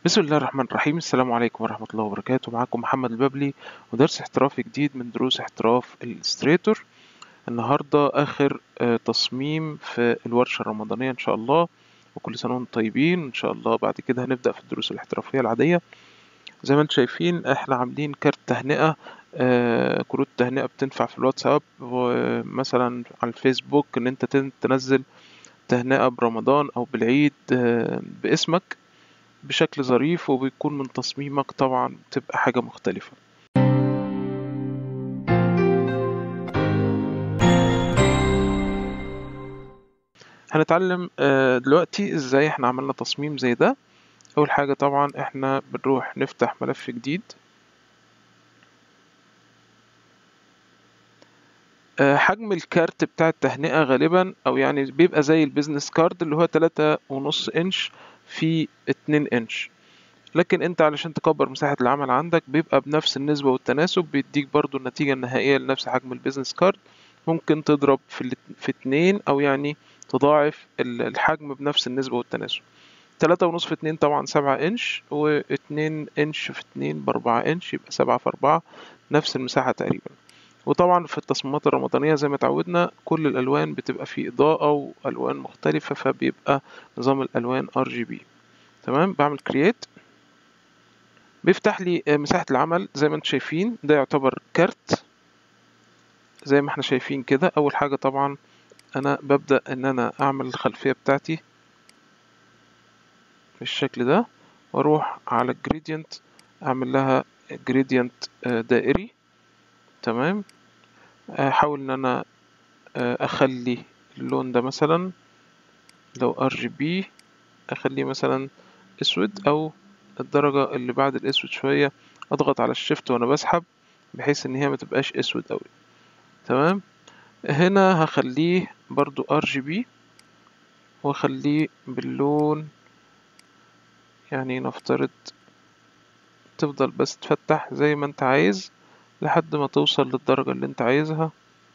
بسم الله الرحمن الرحيم السلام عليكم ورحمة الله وبركاته معاكم محمد البابلي ودرس احترافي جديد من دروس احتراف الستريتور النهاردة آخر آه، تصميم في الورشة الرمضانية إن شاء الله وكل سنة وانتم طيبين إن شاء الله بعد كده هنبدأ في الدروس الاحترافية العادية زي ما انتم شايفين احنا عاملين كارت تهنئة آه، كروت تهنئة بتنفع في الواتساب ومثلا على الفيسبوك ان انت تن- تنزل تهنئة برمضان او بالعيد آه، باسمك بشكل ظريف وبيكون من تصميمك طبعا بتبقى حاجة مختلفة هنتعلم آه، دلوقتي ازاي احنا عملنا تصميم زي ده اول حاجة طبعا احنا بنروح نفتح ملف جديد آه، حجم الكارت بتاع التهنئة غالبا او يعني بيبقى زي البيزنس كارد اللي هو تلاتة ونص انش في اتنين انش لكن انت علشان تكبر مساحة العمل عندك بيبقى بنفس النسبة والتناسب بيديك برضو النتيجة النهائية لنفس حجم البيزنس كارد ممكن تضرب في الات- في اتنين او يعني تضاعف ال- الحجم بنفس النسبة والتناسب تلاتة ونص في اتنين طبعا سبعة انش واتنين انش في اتنين باربعة انش يبقى سبعة في اربعة نفس المساحة تقريبا وطبعا في التصميمات الرمضانية زي ما اتعودنا كل الألوان بتبقى فيه إضاءة وألوان مختلفة فبيبقى نظام الألوان RGB تمام بعمل create بيفتح لي آه، مساحة العمل زي ما انتم شايفين ده يعتبر كارت زي ما احنا شايفين كده أول حاجة طبعا أنا ببدأ إن أنا أعمل الخلفية بتاعتي بالشكل ده وأروح على الجريدينت أعمل لها جريدينت دائري تمام أحاول إن أنا آه، أخلي اللون ده مثلا لو ار جي بي أخليه مثلا أسود أو الدرجة اللي بعد الأسود شوية أضغط على الشيفت وأنا بسحب بحيث إن هي ما تبقاش أسود أوي تمام هنا هخليه برضو ار جي بي واخليه باللون يعني نفترض تفضل بس تفتح زي ما انت عايز لحد ما توصل للدرجة اللي انت عايزها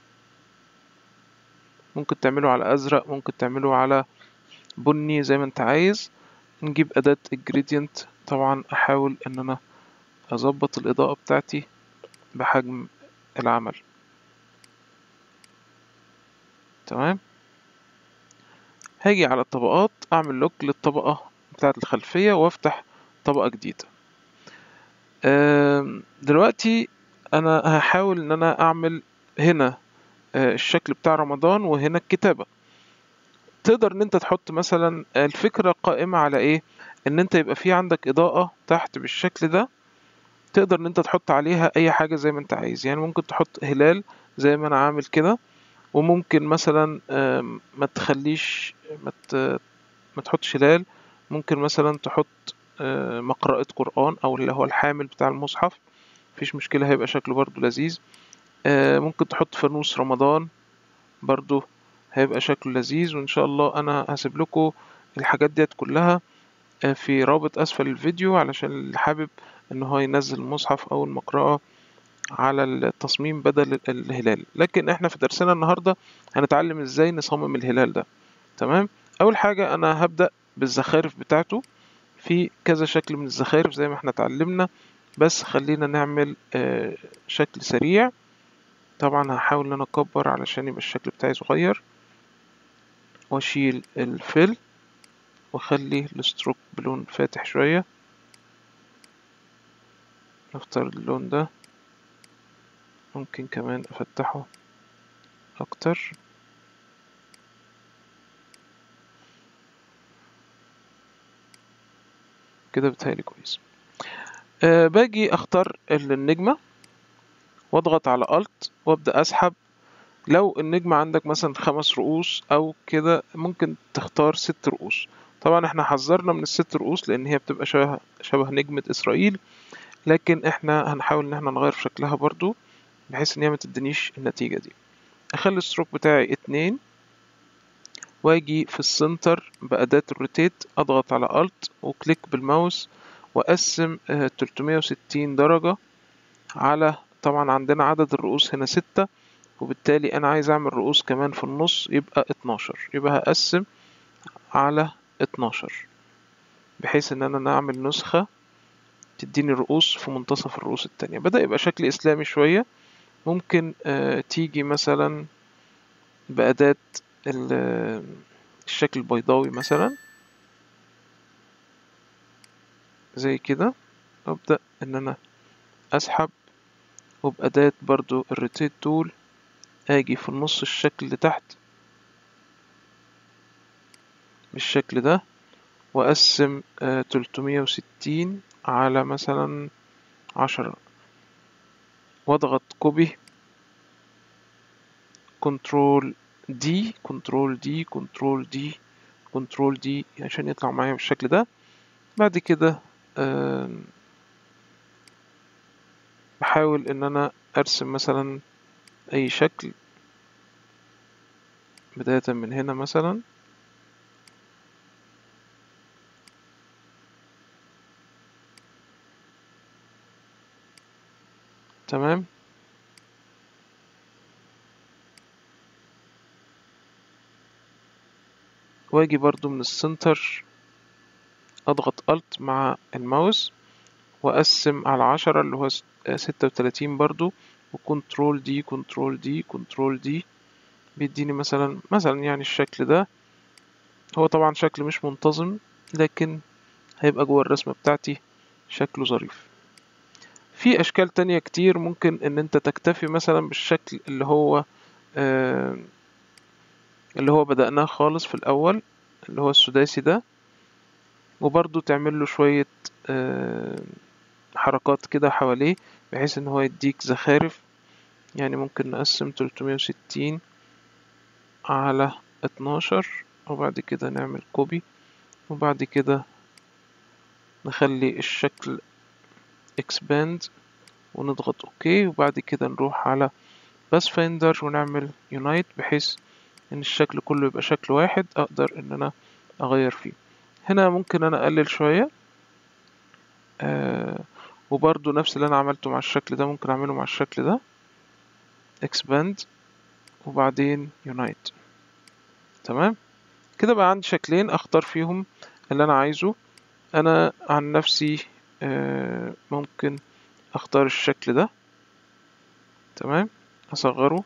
ممكن تعمله على ازرق ممكن تعمله على بني زي ما انت عايز نجيب اداة الجريدينت طبعا احاول ان انا اظبط الاضاءة بتاعتي بحجم العمل تمام هاجي على الطبقات اعمل لوك للطبقة بتاعة الخلفية وافتح طبقة جديدة آم، دلوقتي انا هحاول ان انا اعمل هنا آه، الشكل بتاع رمضان وهنا الكتابة تقدر ان انت تحط مثلا الفكرة قائمة على ايه ان انت يبقى في عندك اضاءة تحت بالشكل ده تقدر ان انت تحط عليها اي حاجة زي ما انت عايز يعني ممكن تحط هلال زي ما انا عامل كده وممكن مثلا آم، ما تخليش ما ت- ما تحطش هلال ممكن مثلا تحط آه، مقرأة قرآن او اللي هو الحامل بتاع المصحف مفيش مشكلة هيبقى شكله برضو لذيذ آه، ممكن تحط فانوس رمضان برضو هيبقى شكله لذيذ وان شاء الله انا هسيب لكم الحاجات ديت كلها آه، في رابط اسفل الفيديو علشان اللي حابب ان هو ينزل المصحف او المقرأة على التصميم بدل ال- الهلال لكن احنا في درسنا النهاردة هنتعلم ازاي نصمم الهلال ده تمام اول حاجة انا هبدأ بالزخارف بتاعته في كذا شكل من الزخارف زي ما احنا اتعلمنا بس خلينا نعمل آه، شكل سريع طبعا هحاول ان انا اكبر علشان يبقى الشكل بتاعي صغير واشيل الفيل واخلي الستروك بلون فاتح شوية نفترض اللون ده ممكن كمان افتحه اكتر كده بتهيألي كويس أه باجي اختار النجمة واضغط على Alt وابدأ اسحب لو النجمة عندك مثلا خمس رؤوس او كده ممكن تختار ست رؤوس طبعا احنا حذرنا من الست رؤوس لان هي بتبقى شبه شبه نجمة اسرائيل لكن احنا هنحاول ان احنا نغير في شكلها برضو بحيث ان هي ما تدينيش النتيجة دي اخلي الستروك بتاعي اتنين واجي في السنتر بأداة الروتيت اضغط على Alt وكليك بالماوس واقسم آه، 360 درجة على طبعا عندنا عدد الرؤوس هنا ستة وبالتالي انا عايز اعمل رؤوس كمان في النص يبقى 12 يبقى هقسم على 12 بحيث ان انا نعمل نسخة تديني الرؤوس في منتصف الرؤوس التانية بدأ يبقى شكل اسلامي شوية ممكن آه تيجي مثلا بأداة الشكل البيضاوي مثلا زي كده أبدأ إن أنا أسحب وبأداة برضو الروتيت تول أجي في النص الشكل اللي تحت بالشكل ده وأقسم تلتمية وستين على مثلا عشرة واضغط كوبي كنترول دي كنترول دي كنترول دي كنترول دي عشان يطلع معايا بالشكل ده بعد كده بحاول ان انا ارسم مثلا اي شكل بداية من هنا مثلا تمام واجي برضو من السنتر اضغط الت مع الماوس واقسم على عشرة اللي هو ستة وتلاتين برضو وكنترول دي كنترول دي كنترول دي بيديني مثلا مثلا يعني الشكل ده هو طبعا شكل مش منتظم لكن هيبقى جوه الرسمة بتاعتي شكله ظريف في اشكال تانية كتير ممكن ان انت تكتفي مثلا بالشكل اللي هو آه اللي هو بدأناه خالص في الاول اللي هو السداسي ده وبرضو تعمل له شوية آه حركات كده حواليه بحيث ان هو يديك زخارف يعني ممكن نقسم تلتمية وستين على اتناشر وبعد كده نعمل كوبي وبعد كده نخلي الشكل expand ونضغط اوكي وبعد كده نروح على بس فايندر ونعمل يونايت بحيث ان الشكل كله يبقى شكل واحد اقدر ان انا اغير فيه هنا ممكن انا اقلل شوية آه وبرضو نفس اللي انا عملته مع الشكل ده ممكن اعمله مع الشكل ده expand وبعدين unite تمام كده بقى عندي شكلين اختار فيهم اللي انا عايزه انا عن نفسي آه ممكن اختار الشكل ده تمام اصغره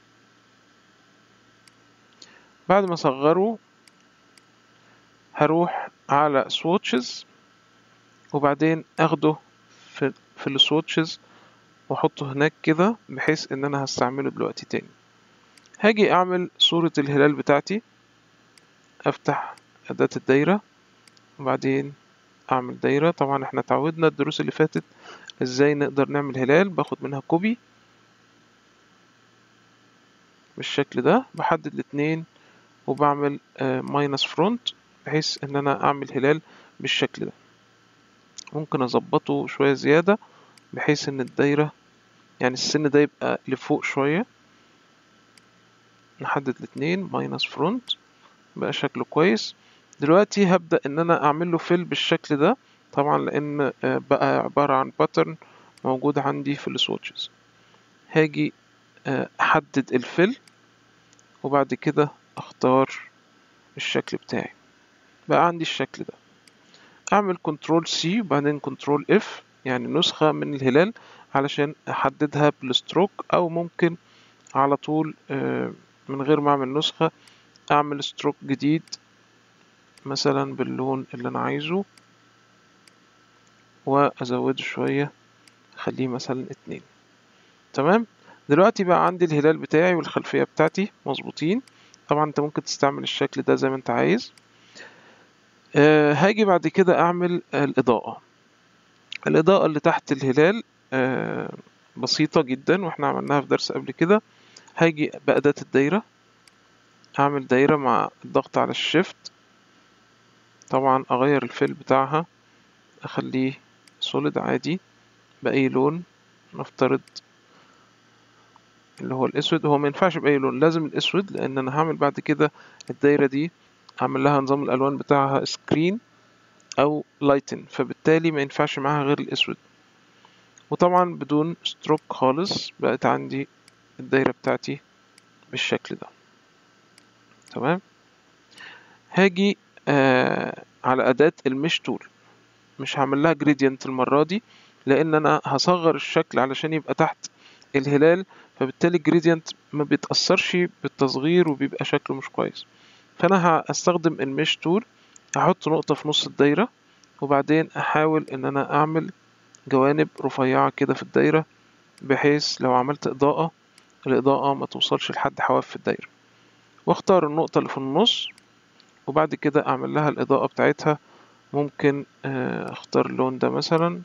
بعد ما اصغره هروح على swatches وبعدين اخده في, في السواتشز واحطه هناك كده بحيث ان انا هستعمله دلوقتي تاني هاجي اعمل صورة الهلال بتاعتي افتح اداة الدايرة وبعدين اعمل دايرة طبعا احنا اتعودنا الدروس اللي فاتت ازاي نقدر نعمل هلال باخد منها كوبي بالشكل ده بحدد الاتنين وبعمل ماينس فرونت بحيث ان انا اعمل هلال بالشكل ده ممكن اظبطه شوية زيادة بحيث ان الدايرة يعني السن ده يبقى لفوق شوية نحدد الاتنين ماينس فرونت بقى شكله كويس دلوقتي هبدأ ان انا اعمل له فيل بالشكل ده طبعا لان بقى عبارة عن باترن موجود عندي في السواتشز هاجي احدد الفيل وبعد كده اختار الشكل بتاعي بقى عندي الشكل ده اعمل كنترول سي وبعدين كنترول اف يعني نسخة من الهلال علشان احددها بالستروك او ممكن على طول من غير ما اعمل نسخة اعمل ستروك جديد مثلا باللون اللي انا عايزه وازوده شوية اخليه مثلا اتنين تمام دلوقتي بقى عندي الهلال بتاعي والخلفية بتاعتي مظبوطين طبعا انت ممكن تستعمل الشكل ده زي ما انت عايز أه هاجي بعد كده اعمل الاضاءة الاضاءة اللي تحت الهلال أه بسيطة جدا واحنا عملناها في درس قبل كده هاجي بأداة الدايرة اعمل دايرة مع الضغط على الشيفت طبعا اغير الفيل بتاعها اخليه سوليد عادي بأي لون نفترض اللي هو الاسود هو ما ينفعش باي لون لازم الاسود لان انا هعمل بعد كده الدايره دي هعمل لها نظام الالوان بتاعها سكرين او لايتن فبالتالي ما ينفعش معاها غير الاسود وطبعا بدون ستروك خالص بقت عندي الدايره بتاعتي بالشكل ده تمام هاجي آه على أداة المش تول مش هعمل لها جريدينت المرة دي لأن أنا هصغر الشكل علشان يبقى تحت الهلال فبالتالي الجريدينت ما بيتأثرش بالتصغير وبيبقى شكله مش كويس فأنا هستخدم المش تول هحط نقطة في نص الدايرة وبعدين أحاول إن أنا أعمل جوانب رفيعة كده في الدايرة بحيث لو عملت إضاءة الإضاءة ما توصلش لحد حواف في الدايرة واختار النقطة اللي في النص وبعد كده أعمل لها الإضاءة بتاعتها ممكن اختار اللون ده مثلا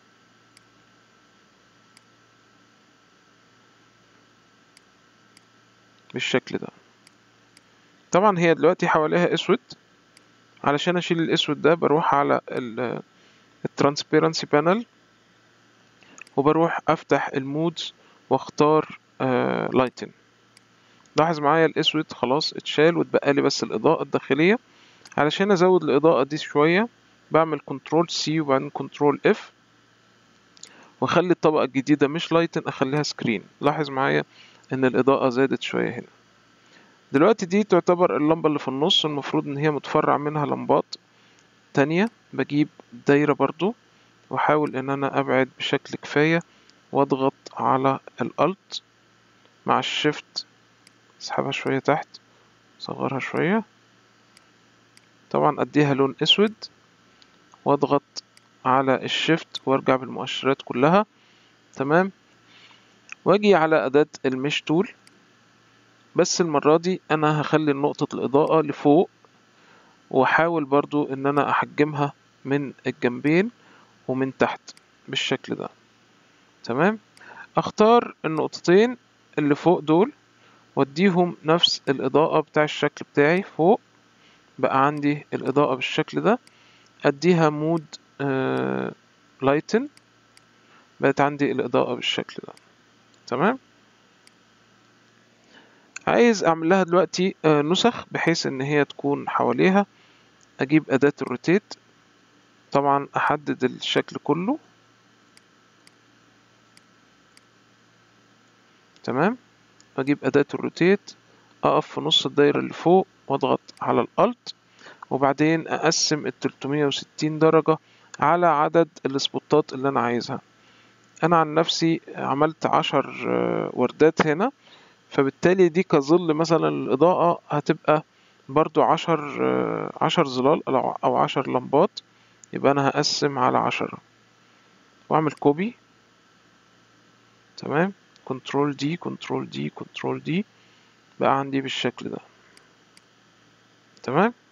بالشكل ده طبعا هي دلوقتي حواليها اسود علشان اشيل الاسود ده بروح على الترانسبيرنسي بانل وبروح افتح المودز واختار لايتن لاحظ معايا الاسود خلاص اتشال واتبقى لي بس الاضاءة الداخلية علشان ازود الاضاءة دي شوية بعمل كنترول سي وبعدين كنترول اف واخلي الطبقة الجديدة مش لايتن اخليها سكرين لاحظ معايا ان الاضاءة زادت شوية هنا دلوقتي دي تعتبر اللمبة اللي في النص المفروض ان هي متفرع منها لمبات تانية بجيب دايرة برضو واحاول ان انا ابعد بشكل كفاية واضغط على الالت مع الشيفت اسحبها شوية تحت صغرها شوية طبعا اديها لون اسود واضغط على الشيفت وارجع بالمؤشرات كلها تمام واجي على اداة المش تول بس المرة دي انا هخلي نقطة الاضاءة لفوق واحاول برضو ان انا احجمها من الجنبين ومن تحت بالشكل ده تمام اختار النقطتين اللي فوق دول واديهم نفس الاضاءة بتاع الشكل بتاعي فوق بقى عندي الاضاءة بالشكل ده اديها مود آه لايتن بقت عندي الاضاءة بالشكل ده تمام عايز اعمل لها دلوقتي آه نسخ بحيث ان هي تكون حواليها اجيب اداة الروتيت طبعا احدد الشكل كله تمام اجيب اداة الروتيت اقف في نص الدايرة اللي فوق واضغط على الالت وبعدين اقسم ال 360 درجة على عدد السبوتات اللي انا عايزها انا عن نفسي عملت عشر وردات هنا فبالتالي دي كظل مثلا الاضاءة هتبقى برضو عشر عشر ظلال او عشر لمبات يبقى انا هقسم على عشرة واعمل كوبي تمام كنترول دي كنترول دي كنترول دي بقى عندي بالشكل ده تمام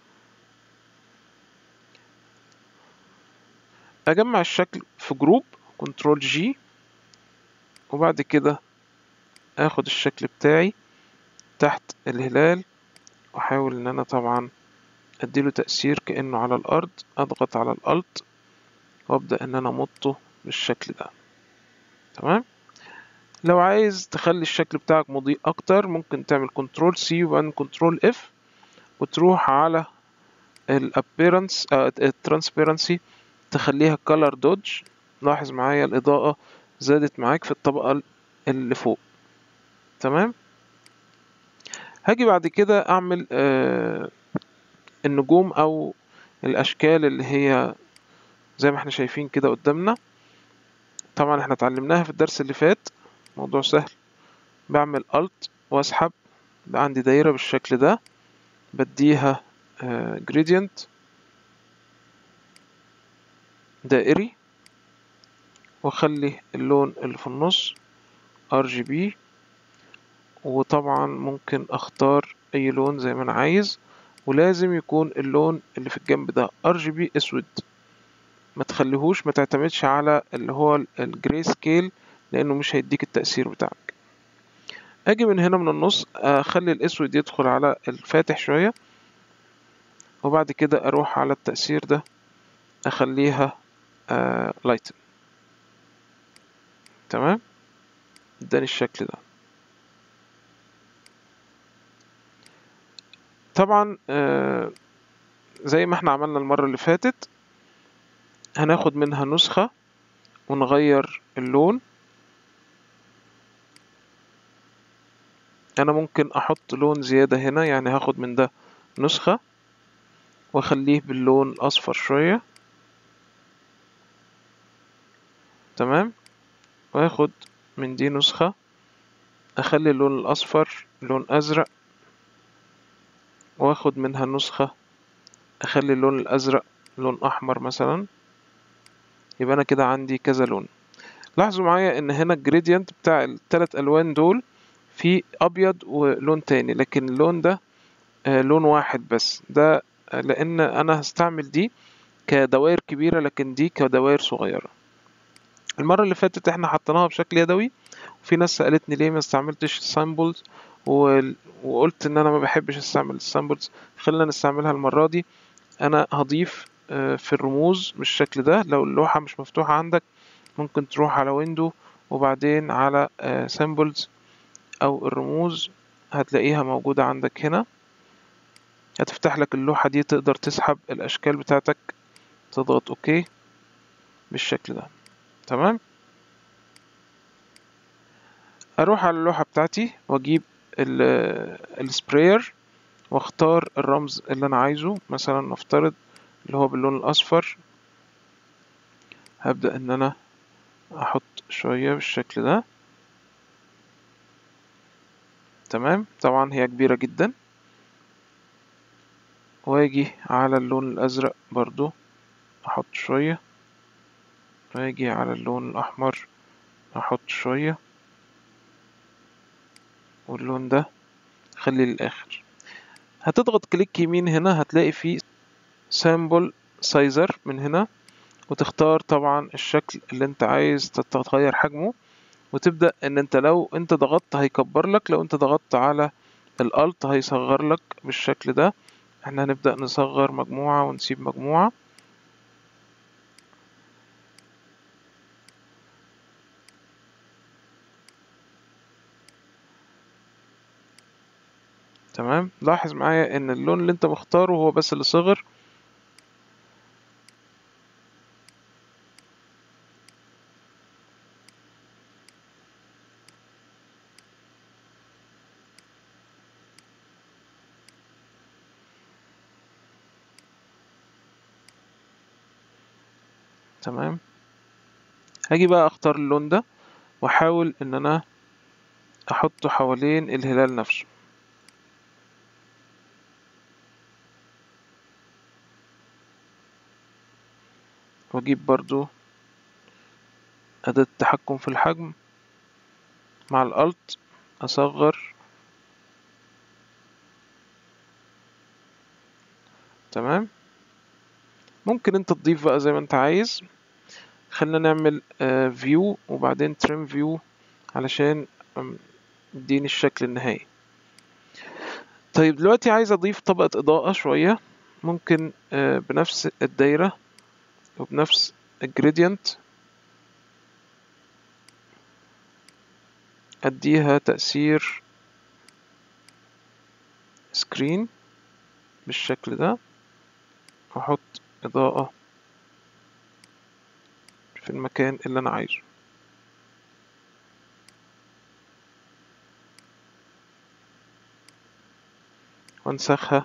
اجمع الشكل في جروب كنترول جي وبعد كده اخد الشكل بتاعي تحت الهلال واحاول ان انا طبعا اديله تأثير كأنه على الارض اضغط على الالت وابدأ ان انا امطه بالشكل ده تمام لو عايز تخلي الشكل بتاعك مضيء اكتر ممكن تعمل كنترول سي وبعدين كنترول اف وتروح على الابيرنس الترانسبيرنسي تخليها color dodge لاحظ معايا الإضاءة زادت معاك في الطبقة اللي فوق تمام هاجي بعد كده أعمل آه النجوم أو الأشكال اللي هي زي ما احنا شايفين كده قدامنا طبعا احنا اتعلمناها في الدرس اللي فات موضوع سهل بعمل alt واسحب بقى عندي دايرة بالشكل ده بديها آه gradient دائري واخلي اللون اللي في النص RGB وطبعا ممكن اختار اي لون زي ما انا عايز ولازم يكون اللون اللي في الجنب ده RGB اسود ما تخليهوش ما تعتمدش على اللي هو الجري سكيل لانه مش هيديك التأثير بتاعك اجي من هنا من النص اخلي الاسود يدخل على الفاتح شوية وبعد كده اروح على التأثير ده اخليها آه لايتن تمام اداني الشكل ده طبعا آه زي ما احنا عملنا المرة اللي فاتت هناخد منها نسخة ونغير اللون انا ممكن احط لون زيادة هنا يعني هاخد من ده نسخة واخليه باللون الاصفر شوية تمام واخد من دي نسخة اخلي اللون الاصفر لون ازرق واخد منها نسخة اخلي اللون الازرق لون احمر مثلا يبقى انا كده عندي كذا لون لاحظوا معايا ان هنا الجريدينت بتاع الثلاث الوان دول في ابيض ولون تاني لكن اللون ده آه لون واحد بس ده آه لان انا هستعمل دي كدوائر كبيرة لكن دي كدوائر صغيرة المرة اللي فاتت احنا حطيناها بشكل يدوي وفي ناس سألتني ليه ما استعملتش السامبلز وقلت ان انا ما بحبش استعمل السامبلز خلينا نستعملها المرة دي انا هضيف في الرموز بالشكل ده لو اللوحة مش مفتوحة عندك ممكن تروح على ويندو وبعدين على سامبلز او الرموز هتلاقيها موجودة عندك هنا هتفتح لك اللوحة دي تقدر تسحب الاشكال بتاعتك تضغط اوكي بالشكل ده تمام اروح على اللوحة بتاعتي واجيب السبراير واختار الرمز اللي انا عايزه مثلا نفترض اللي هو باللون الاصفر هبدأ ان انا احط شوية بالشكل ده تمام طبعا هي كبيرة جدا واجي على اللون الازرق برضو احط شوية واجي على اللون الاحمر احط شوية واللون ده خليه للاخر هتضغط كليك يمين هنا هتلاقي فيه سامبل سايزر من هنا وتختار طبعا الشكل اللي انت عايز تغير حجمه وتبدأ ان انت لو انت ضغطت هيكبر لك لو انت ضغطت على الالت هيصغر لك بالشكل ده احنا هنبدأ نصغر مجموعة ونسيب مجموعة تمام لاحظ معايا ان اللون اللي انت مختاره هو بس اللي صغر تمام هاجي بقى اختار اللون ده واحاول ان انا احطه حوالين الهلال نفسه واجيب برضو أداة التحكم في الحجم مع الألت أصغر تمام ممكن انت تضيف بقى زي ما انت عايز خلينا نعمل فيو وبعدين تريم فيو علشان يديني الشكل النهائي طيب دلوقتي عايز اضيف طبقة اضاءة شوية ممكن بنفس الدايرة وبنفس الجريدينت اديها تأثير سكرين بالشكل ده واحط اضاءة في المكان اللي انا عايزه وانسخها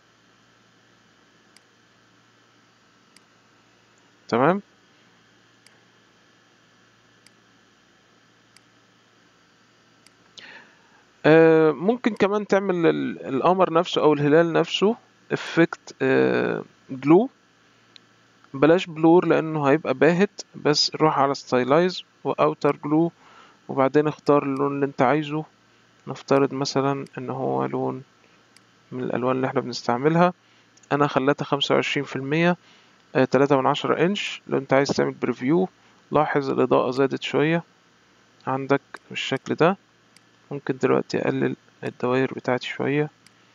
تمام آه ممكن كمان تعمل القمر نفسه او الهلال نفسه افكت آه جلو بلاش بلور لانه هيبقى باهت بس روح على ستايلايز واوتر جلو وبعدين اختار اللون اللي انت عايزه نفترض مثلا ان هو لون من الالوان اللي احنا بنستعملها انا خليتها خمسة وعشرين في المية تلاتة من عشرة انش لو انت عايز تعمل بريفيو لاحظ الاضاءة زادت شوية عندك بالشكل ده ممكن دلوقتي اقلل الدوائر بتاعتي شوية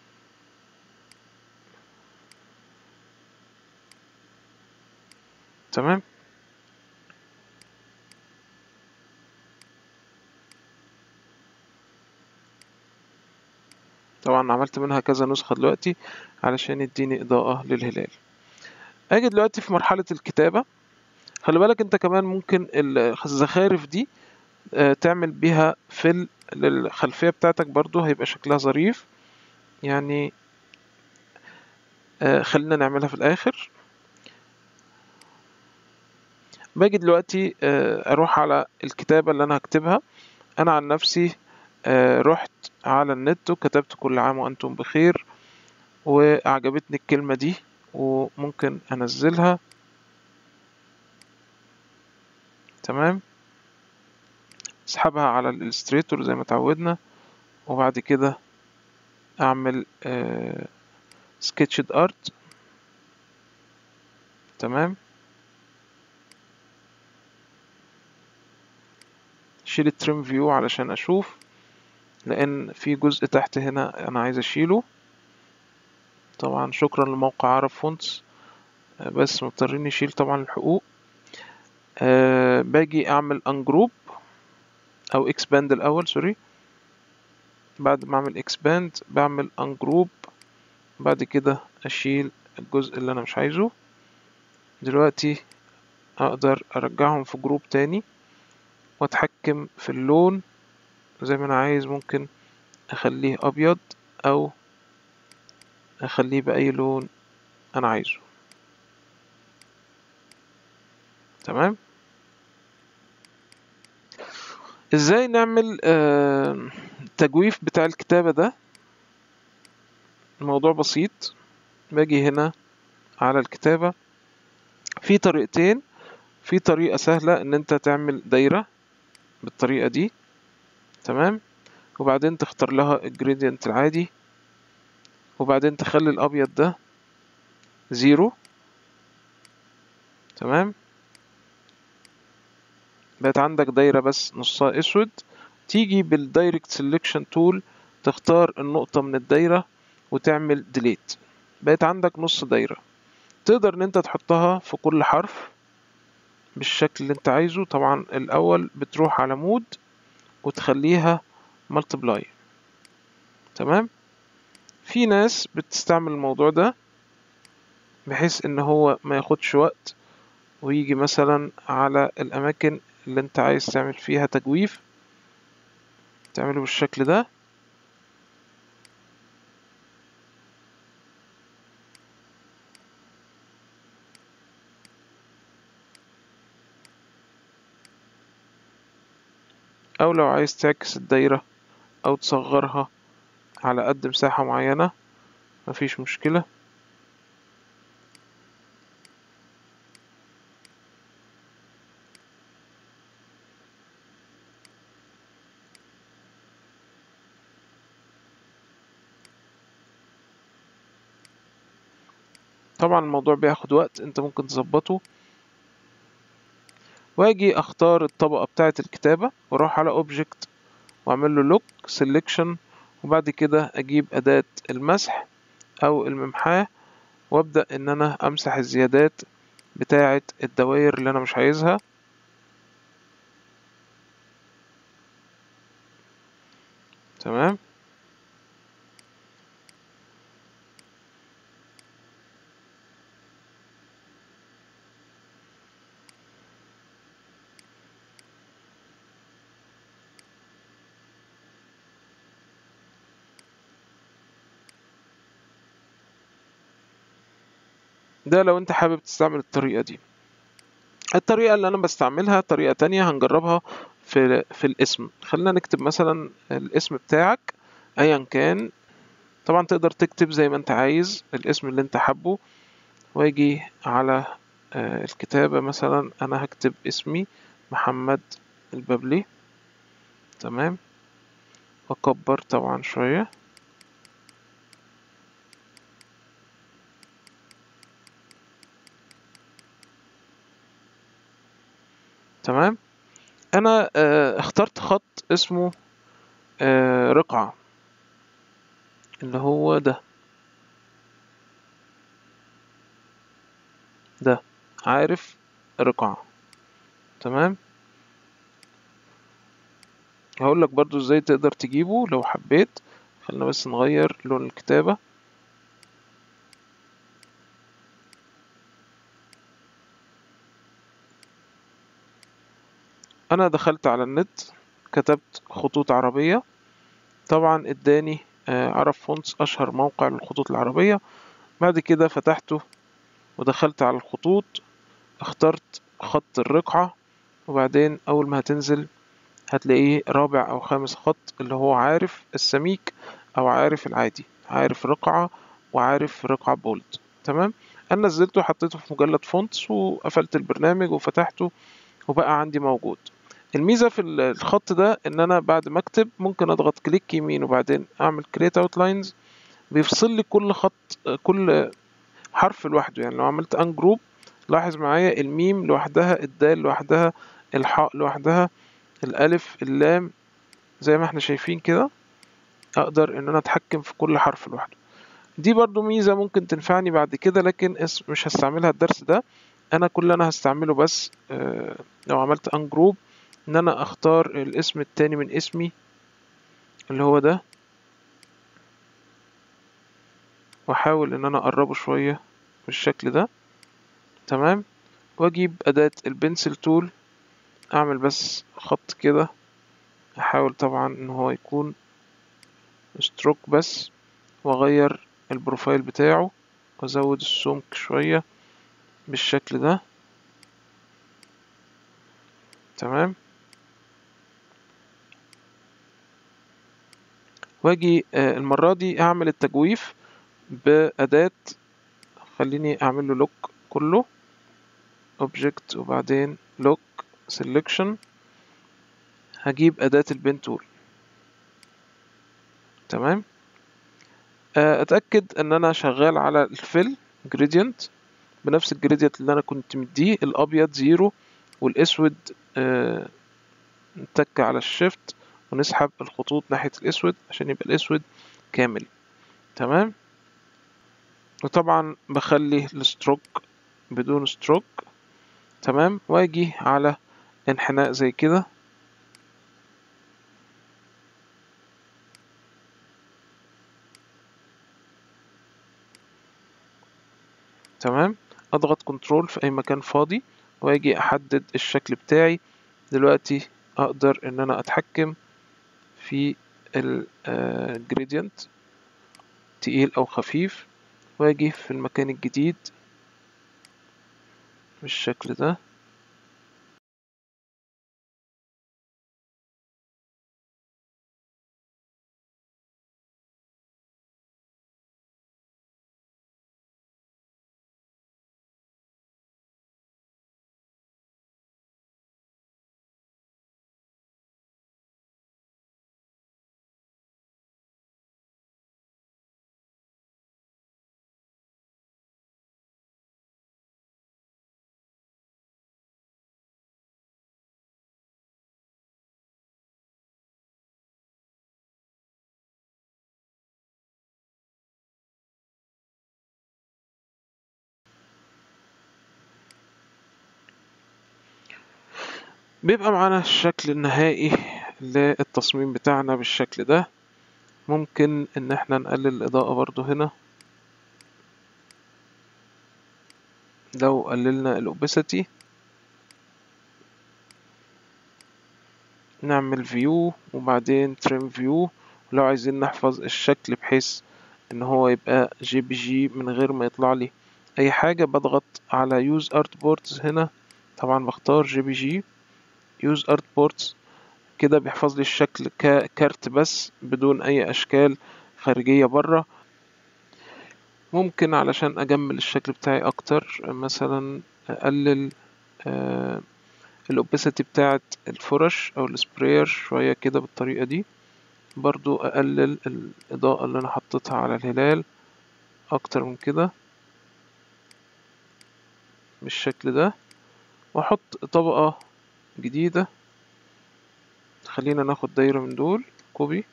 تمام طبعا عملت منها كذا نسخة دلوقتي علشان يديني إضاءة للهلال أجي دلوقتي في مرحلة الكتابة خلي بالك انت كمان ممكن الزخارف دي تعمل بيها فل للخلفية بتاعتك برضو هيبقى شكلها ظريف يعني آه خلينا نعملها في الاخر باجي دلوقتي آه اروح على الكتابة اللي انا هكتبها انا عن نفسي آه رحت على النت وكتبت كل عام وانتم بخير وأعجبتني الكلمة دي وممكن أنزلها تمام اسحبها على الالستريتور زي ما اتعودنا وبعد كده اعمل سكتشد ارت تمام شيل التريم فيو علشان اشوف لان في جزء تحت هنا انا عايز اشيله طبعا شكرا لموقع عرب فونتس بس مضطرين نشيل طبعا الحقوق أه باجي اعمل انجروب او اكسباند الاول سوري بعد ما اعمل اكسباند بعمل انجروب بعد كده اشيل الجزء اللي انا مش عايزه دلوقتي اقدر ارجعهم في جروب تاني واتحكم في اللون زي ما انا عايز ممكن اخليه ابيض او اخليه باي لون انا عايزه تمام ازاي نعمل آه تجويف بتاع الكتابة ده الموضوع بسيط باجي هنا على الكتابة في طريقتين في طريقة سهلة ان انت تعمل دايرة بالطريقة دي تمام وبعدين تختار لها الجريدينت العادي وبعدين تخلي الابيض ده زيرو تمام بقت عندك دايرة بس نصها اسود تيجي بالدايركت سيلكشن تول تختار النقطة من الدايرة وتعمل ديليت بقت عندك نص دايرة تقدر ان انت تحطها في كل حرف بالشكل اللي انت عايزه طبعا الاول بتروح على مود وتخليها ملتبلاي تمام في ناس بتستعمل الموضوع ده بحيث ان هو ما ياخدش وقت ويجي مثلا على الاماكن اللي انت عايز تعمل فيها تجويف تعمله بالشكل ده او لو عايز تعكس الدايرة او تصغرها على قد مساحة معينة مفيش مشكلة طبعا الموضوع بياخد وقت انت ممكن تظبطه واجي اختار الطبقة بتاعة الكتابة واروح على اوبجكت واعمل له لوك سيلكشن وبعد كده اجيب اداة المسح او الممحاة وابدأ ان انا امسح الزيادات بتاعة الدوائر اللي انا مش عايزها تمام ده لو انت حابب تستعمل الطريقة دي الطريقة اللي انا بستعملها طريقة تانية هنجربها في, في الاسم خلينا نكتب مثلا الاسم بتاعك ايا كان طبعا تقدر تكتب زي ما انت عايز الاسم اللي انت حابه واجي على الكتابة مثلا انا هكتب اسمي محمد الببلي تمام واكبر طبعا شوية تمام انا آه اخترت خط اسمه آه رقعة اللي هو ده ده عارف رقعة تمام هقول لك برضو ازاي تقدر تجيبه لو حبيت خلينا بس نغير لون الكتابة انا دخلت على النت كتبت خطوط عربية طبعا اداني عرب فونتس اشهر موقع للخطوط العربية بعد كده فتحته ودخلت على الخطوط اخترت خط الرقعة وبعدين أول ما هتنزل هتلاقيه رابع أو خامس خط اللي هو عارف السميك أو عارف العادي عارف رقعة وعارف رقعة بولد تمام أنا نزلته حطيته في مجلد فونتس وقفلت البرنامج وفتحته وبقى عندي موجود الميزة في الخط ده إن أنا بعد ما أكتب ممكن أضغط كليك يمين وبعدين أعمل create outlines بيفصل لي كل خط كل حرف لوحده يعني لو عملت ان جروب لاحظ معايا الميم لوحدها الدال لوحدها الحاء لوحدها الالف اللام زي ما احنا شايفين كده اقدر ان انا اتحكم في كل حرف لوحده دي برضو ميزة ممكن تنفعني بعد كده لكن مش هستعملها الدرس ده انا كل انا هستعمله بس اه لو عملت ان جروب ان انا اختار الاسم التاني من اسمي اللي هو ده واحاول ان انا اقربه شوية بالشكل ده تمام واجيب اداة البنسل تول اعمل بس خط كده احاول طبعا ان هو يكون ستروك بس واغير البروفايل بتاعه وازود السمك شوية بالشكل ده تمام واجي المرة دي اعمل التجويف بأداة خليني أعمل له لوك كله object وبعدين لوك selection هجيب أداة البين تول تمام أتأكد إن أنا شغال على الفيل gradient بنفس الجريدينت اللي أنا كنت مديه الأبيض زيرو والأسود أه نتك على الشيفت ونسحب الخطوط ناحية الأسود عشان يبقى الأسود كامل تمام وطبعا بخلي الستروك بدون ستروك تمام واجي على انحناء زي كده تمام اضغط كنترول في اي مكان فاضي واجي احدد الشكل بتاعي دلوقتي اقدر ان انا اتحكم في الجريدينت تقيل او خفيف واجي في المكان الجديد بالشكل ده بيبقى معانا الشكل النهائي للتصميم بتاعنا بالشكل ده ممكن ان احنا نقلل الاضاءة برضو هنا لو قللنا الاوبسيتي نعمل فيو وبعدين تريم فيو ولو عايزين نحفظ الشكل بحيث ان هو يبقى جي بي جي من غير ما يطلع لي اي حاجة بضغط على يوز ارت بوردز هنا طبعا بختار جي بي جي يوز ارت بوردز كده بيحفظ لي الشكل ككارت بس بدون اي اشكال خارجية بره ممكن علشان اجمل الشكل بتاعي اكتر مثلا اقلل آه الاوبسيتي بتاعت الفرش او السبراير شوية كده بالطريقة دي برضو اقلل الاضاءة اللي انا حطيتها على الهلال اكتر من كده بالشكل ده واحط طبقة جديدة خلينا ناخد دايرة من دول كوبي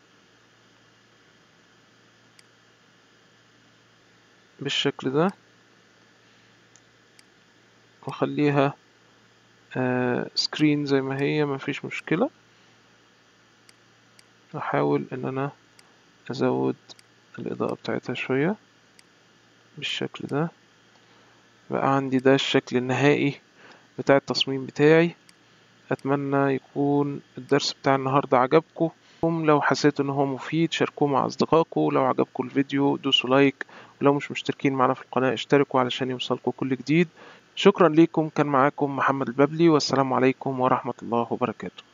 بالشكل ده واخليها آه سكرين زي ما هي مفيش مشكلة احاول ان انا ازود الاضاءة بتاعتها شوية بالشكل ده بقى عندي ده الشكل النهائي بتاع التصميم بتاعي اتمنى يكون الدرس بتاع النهارده عجبكم لو حسيت ان هو مفيد شاركوه مع اصدقائكم لو عجبكم الفيديو دوسوا لايك لو مش مشتركين معنا في القناة اشتركوا علشان يوصلكم كل جديد شكرا ليكم كان معاكم محمد الببلي والسلام عليكم ورحمة الله وبركاته